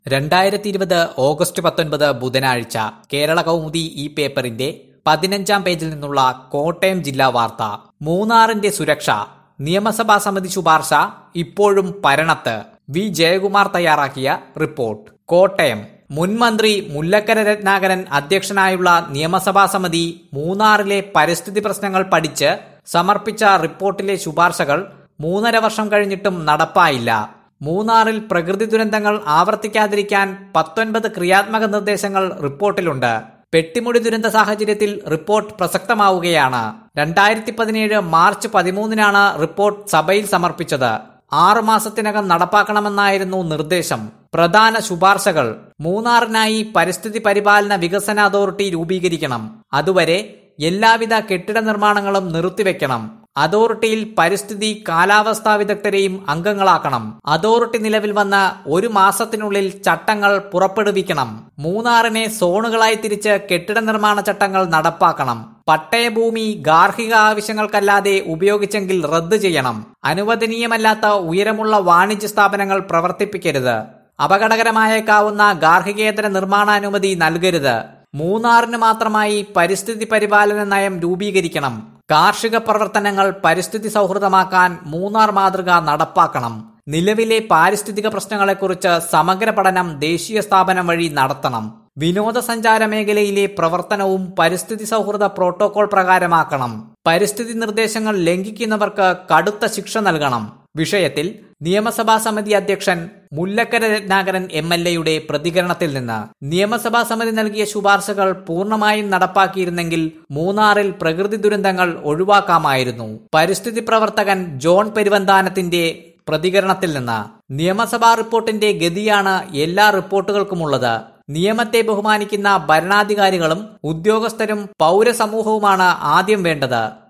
രണ്ടായിരത്തി ഇരുപത് ഓഗസ്റ്റ് പത്തൊൻപത് ബുധനാഴ്ച കേരള കൗമുദി ഈ പേപ്പറിന്റെ പതിനഞ്ചാം പേജിൽ നിന്നുള്ള കോട്ടയം ജില്ലാ വാർത്ത മൂന്നാറിന്റെ സുരക്ഷ നിയമസഭാ സമിതി ശുപാർശ ഇപ്പോഴും പരണത്ത് വി ജയകുമാർ തയ്യാറാക്കിയ റിപ്പോർട്ട് കോട്ടയം മുൻ മന്ത്രി മുല്ലക്കര രത്നാകരൻ അധ്യക്ഷനായുള്ള നിയമസഭാ സമിതി മൂന്നാറിലെ പരിസ്ഥിതി പ്രശ്നങ്ങൾ പഠിച്ച് സമർപ്പിച്ച റിപ്പോർട്ടിലെ ശുപാർശകൾ മൂന്നര വർഷം കഴിഞ്ഞിട്ടും നടപ്പായില്ല മൂന്നാറിൽ പ്രകൃതി ദുരന്തങ്ങൾ ആവർത്തിക്കാതിരിക്കാൻ പത്തൊൻപത് ക്രിയാത്മക നിർദ്ദേശങ്ങൾ റിപ്പോർട്ടിലുണ്ട് പെട്ടിമുടി ദുരന്ത സാഹചര്യത്തിൽ റിപ്പോർട്ട് പ്രസക്തമാവുകയാണ് രണ്ടായിരത്തി പതിനേഴ് മാർച്ച് പതിമൂന്നിനാണ് റിപ്പോർട്ട് സഭയിൽ സമർപ്പിച്ചത് ആറു മാസത്തിനകം നടപ്പാക്കണമെന്നായിരുന്നു നിർദ്ദേശം പ്രധാന ശുപാർശകൾ മൂന്നാറിനായി പരിസ്ഥിതി പരിപാലന വികസന അതോറിറ്റി രൂപീകരിക്കണം അതുവരെ എല്ലാവിധ കെട്ടിട നിർമ്മാണങ്ങളും നിർത്തിവെക്കണം അതോറിറ്റിയിൽ പരിസ്ഥിതി കാലാവസ്ഥാ വിദഗ്ധരെയും അംഗങ്ങളാക്കണം അതോറിറ്റി നിലവിൽ വന്ന ഒരു മാസത്തിനുള്ളിൽ ചട്ടങ്ങൾ പുറപ്പെടുവിക്കണം മൂന്നാറിനെ സോണുകളായി തിരിച്ച് കെട്ടിട നിർമ്മാണ ചട്ടങ്ങൾ നടപ്പാക്കണം പട്ടയഭൂമി ഗാർഹിക ആവശ്യങ്ങൾക്കല്ലാതെ ഉപയോഗിച്ചെങ്കിൽ റദ്ദ് ചെയ്യണം അനുവദനീയമല്ലാത്ത ഉയരമുള്ള വാണിജ്യ സ്ഥാപനങ്ങൾ പ്രവർത്തിപ്പിക്കരുത് അപകടകരമായേക്കാവുന്ന ഗാർഹികേതര നിർമ്മാണാനുമതി നൽകരുത് മൂന്നാറിന് മാത്രമായി പരിസ്ഥിതി പരിപാലന നയം രൂപീകരിക്കണം കാർഷിക പ്രവർത്തനങ്ങൾ പരിസ്ഥിതി സൗഹൃദമാക്കാൻ മൂന്നാർ മാതൃക നടപ്പാക്കണം നിലവിലെ പാരിസ്ഥിതിക പ്രശ്നങ്ങളെക്കുറിച്ച് സമഗ്ര പഠനം ദേശീയ സ്ഥാപനം വഴി നടത്തണം വിനോദസഞ്ചാര മേഖലയിലെ പ്രവർത്തനവും പരിസ്ഥിതി സൗഹൃദ പ്രോട്ടോകോൾ പ്രകാരമാക്കണം പരിസ്ഥിതി നിർദ്ദേശങ്ങൾ ലംഘിക്കുന്നവർക്ക് കടുത്ത ശിക്ഷ നൽകണം വിഷയത്തിൽ നിയമസഭാ സമിതി അധ്യക്ഷൻ മുല്ലക്കര രത്നാകരൻ എം എൽ എയുടെ പ്രതികരണത്തിൽ നിന്ന് നിയമസഭാ സമിതി നൽകിയ ശുപാർശകൾ പൂർണ്ണമായും നടപ്പാക്കിയിരുന്നെങ്കിൽ മൂന്നാറിൽ പ്രകൃതി ദുരന്തങ്ങൾ ഒഴിവാക്കാമായിരുന്നു പരിസ്ഥിതി പ്രവർത്തകൻ ജോൺ പെരുവന്താനത്തിന്റെ പ്രതികരണത്തിൽ നിന്ന് നിയമസഭാ റിപ്പോർട്ടിന്റെ ഗതിയാണ് എല്ലാ റിപ്പോർട്ടുകൾക്കുമുള്ളത് നിയമത്തെ ബഹുമാനിക്കുന്ന ഭരണാധികാരികളും ഉദ്യോഗസ്ഥരും പൗരസമൂഹവുമാണ് ആദ്യം വേണ്ടത്